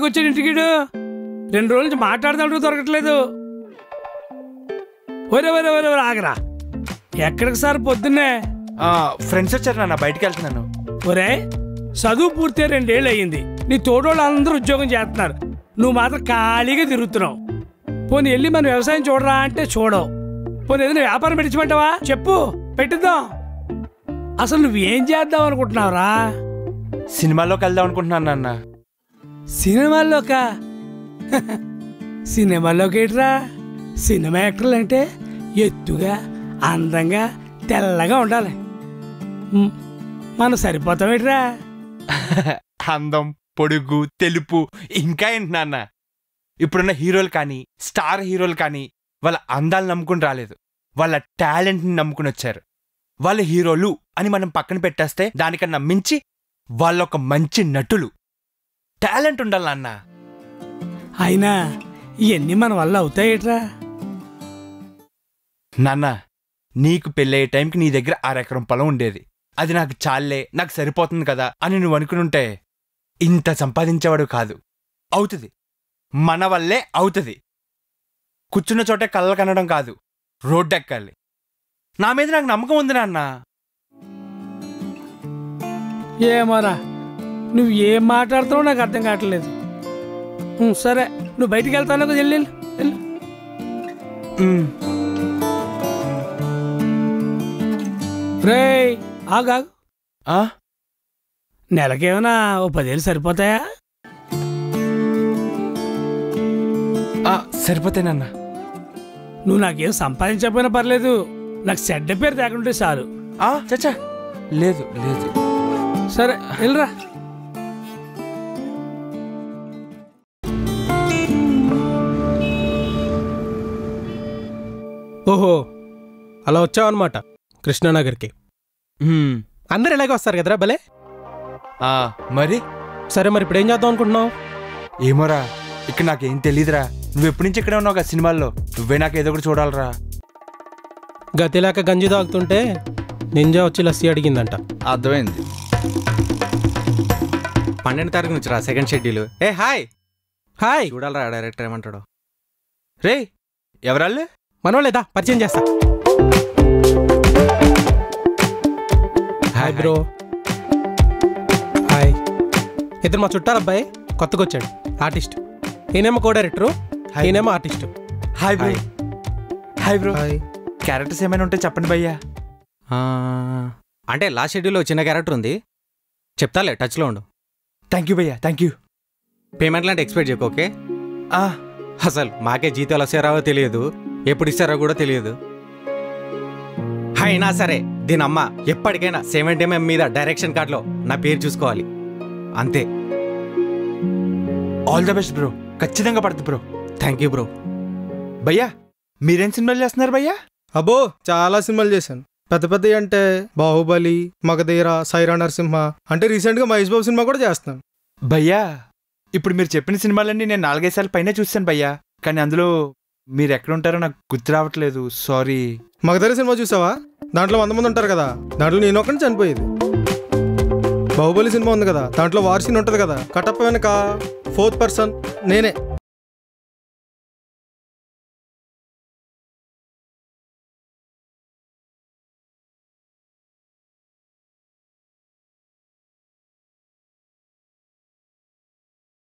వచ్చాడు ఇంటికిడు రెండు రోజుల నుంచి మాట్లాడదాడు దొరకట్లేదు ఒరే ఒరే ఒరే ఒరే, ఆగరా ఎక్కడికి సార్ పొద్దున్నే ఫ్రెండ్స్ వచ్చారు నాన్న బయటికి వెళ్తున్నాను ఒరే చదువు పూర్తి రెండేళ్ళు అయ్యింది నీ తోడోళ్ళు అందరూ ఉద్యోగం చేస్తున్నారు నువ్వు మాత్రం ఖాళీగా తిరుగుతున్నావు పోనీ వెళ్ళి మనం వ్యవసాయం చూడరా అంటే చూడవు పోనీ ఏదైనా వ్యాపారం పెట్టించమంటావా చెప్పు పెట్టిద్దాం అసలు నువ్వేం చేద్దాం అనుకుంటున్నావురా సినిమాలోకి వెళ్దాం అనుకుంటున్నాను నాన్న సినిమాల్లోక సినిమాల్లోకి ఏంట్రా సినిమా యాక్టర్లు అంటే ఎత్తుగా అందంగా తెల్లగా ఉండాలి మ్, మనం సరిపోతాం ఏంట్రా అందం పొడుగు తెలుపు ఇంకా ఏంటి నాన్న ఇప్పుడున్న హీరోలు కానీ స్టార్ హీరోలు కానీ వాళ్ళ అందాలు నమ్ముకుని రాలేదు వాళ్ళ టాలెంట్ని నమ్ముకుని వచ్చారు వాళ్ళ హీరోలు అని మనం పక్కన పెట్టేస్తే దానికన్నా మించి వాళ్ళొక మంచి నటులు టాలెంట్ ఉండాలి నాన్న అయినా ఇవన్నీ మన వల్ల అవుతాయేట్రా నాన్న నీకు పెళ్ళయ్యే టైంకి నీ దగ్గర అరెకరం పొలం ఉండేది అది నాకు చాలే నాకు సరిపోతుంది కదా అని నువ్వు అనుకునుంటే ఇంత సంపాదించేవాడు కాదు అవుతుంది మన వల్లే అవుతుంది కూర్చున్న చోటే కళ్ళ కనడం కాదు రోడ్డెక్కాలి నా మీద నాకు నమ్మకం ఉంది నాన్న ఏమోరా నువ్వు ఏం మాట్లాడుతున్నావు నాకు అర్థం కావట్లేదు ఉం, సరే నువ్వు బయటికి వెళ్తాను కదా వెళ్ళి వెళ్ళు ఉమ్, రే ఆగు ఆగు ఆ? నెలకేమైనా ఓ పదేళ్ళు సరిపోతాయా ఆ, సరిపోతాయి నాన్న నువ్వు నాకేం సంపాదించకపోయినా పర్లేదు నాకు చెడ్డ పేరు తేకుంటే చాలు ఆ, చచ్చా లేదు లేదు సరే వెళ్ళరా ఓహో అలా వచ్చావన్నమాట కృష్ణానగర్కి ఉమ్, అందరు ఇలాగే వస్తారు కదరా భలే ఆ, మరి సరే మరి ఇప్పుడు ఏం చేద్దాం అనుకుంటున్నావు ఏమోరా ఇక్కడ నాకేం తెలీదురా నువ్వు ఎప్పటి నుంచి ఇక్కడే ఉన్నావు కదా సినిమాల్లో నువ్వే నాకు ఏదో ఒకటి చూడాలరా గతి లేక గంజి తాగుతుంటే నింజా వచ్చి లస్సీ అడిగిందంట అర్థమైంది పన్నెండు తారీఖు నుంచి రా సెకండ్ షెడ్యూల్ ఏ హాయ్ హాయ్ చూడాలరా డైరెక్టర్ ఏమంటాడు రే ఎవరాళ్ళు మనోళ్ళేదా పరిచయం చేస్తా హాయ్ బ్రో హాయ్ ఇద్దరు మా చుట్టాల అబ్బాయి కొత్తగా వచ్చాడు ఆర్టిస్ట్ ఈయనేమో కో డైరెక్టరు ఈయనేమో artist hi bro hi. Hi bro hi characters ఏమైనా ఉంటే చెప్పండి భయ్యా ఆ, అంటే లాస్ట్ షెడ్యూల్లో చిన్న క్యారెక్టర్ ఉంది చెప్తాలే టచ్లో ఉండు థ్యాంక్ యూ భయ్యా థ్యాంక్ యూ పేమెంట్ లాంటి ఎక్స్పెక్ట్ చెప్పు ఓకే ఆ, అసలు మాకే జీతాలు వస్తారావో తెలియదు ఎప్పుడు ఇస్తారో కూడా తెలియదు అయినా సరే దీని అమ్మ ఎప్పటికైనా సెవెంటీ ఎంఎం మీద డైరెక్షన్ కార్డ్లో నా పేరు చూసుకోవాలి అంతే ఆల్ ద బెస్ట్ బ్రో ఖచ్చితంగా పడుతుంది బ్రో థ్యాంక్ యూ బ్రో భయ్యా మీరేం సినిమాలు చేస్తున్నారు భయ్యా అబ్బో చాలా సినిమాలు చేశాను పెద్ద పెద్ద అంటే బాహుబలి మగధీర సైరా నరసింహ అంటే రీసెంట్గా మహేష్ బాబు సినిమా కూడా చేస్తున్నాను భయ్యా ఇప్పుడు మీరు చెప్పిన సినిమాలన్నీ నేను నాలుగైదు సార్లు పైన చూస్తాను భయ్యా కానీ అందులో మీరు ఎక్కడ ఉంటారో నాకు గుర్తు రావట్లేదు సారీ మగధీర సినిమా చూసావా దాంట్లో వంద మంది ఉంటారు కదా దాంట్లో నేను ఒకటి చనిపోయేది బాహుబలి సినిమా ఉంది కదా దాంట్లో వార్ సీన్ ఉంటుంది కదా కటప్ప వెనక ఫోర్త్ పర్సన్ నేనే